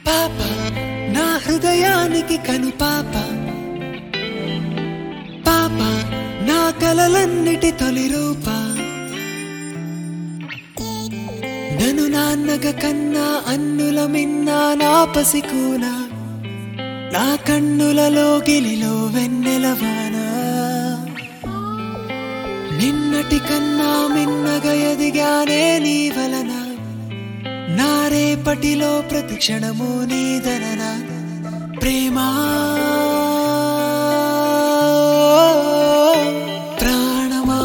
పాప నా హృదయానికి కను పాప పాప నా కలలన్నిటి తొలి రూప నన్ను నాన్నగ కన్నా అన్నుల మిన్నా నా పసికూన నా కన్నులలో గిలిలో వెన్నెలవానా నిన్నటి కన్నా మిన్నగా ఎదిగానే నీ వలన నా రేపటిలో ప్రతి క్షణము నీదనన ప్రేమా ప్రాణమా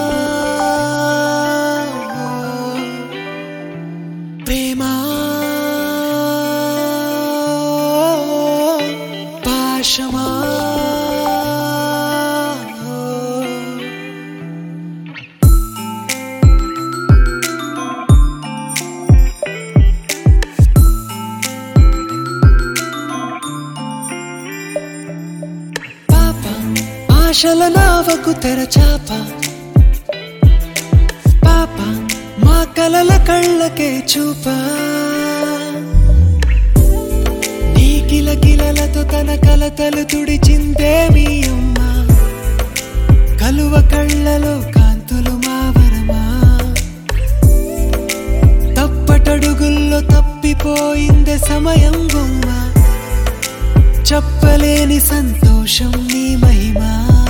ప్రేమా పాశమా పాప ఆశల నావకు తెరచాప పాప మా కలల కళ్ళకే చూప నీ కిలకిలలతో తన కలతలు తుడిచిందే మీ అమ్మ కలువ కళ్ళలో కాంతులు మావరమా తప్పటడుగుల్లో తప్పిపోయిందే సమయం బొమ్మ చెప్పలేని సంతోషం నీ మహిమా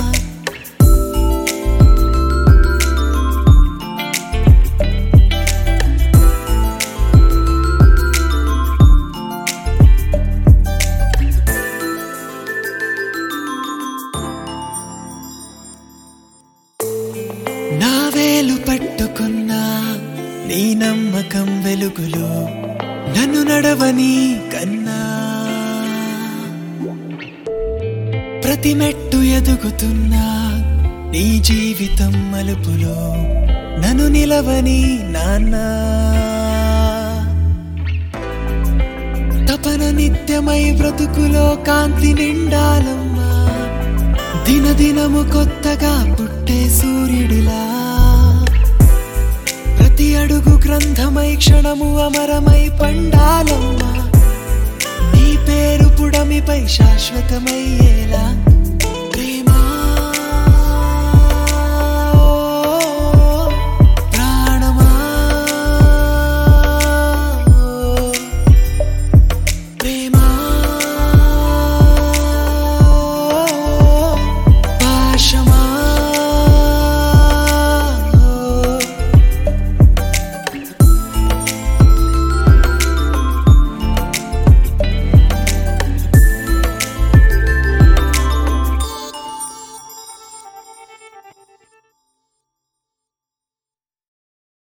నా వేలు పట్టుకున్నా నీ నమ్మకం వెలుగులో నన్ను నడవని కన్నా ప్రతి మెట్టు ఎదుగుతున్నా నీ జీవితం మలుపులో నన్ను నిలవని నాన్న తపన నిత్యమై బ్రతుకులో కాంతి నిండాలమ్మా దినదినము కొత్తగా పుట్టే సూర్యుడిలా ప్రతి అడుగు గ్రంథమై క్షణము అమరమై పండాలమ్మా నీ పేరు పుడమిపై శాశ్వతమయ్యేలా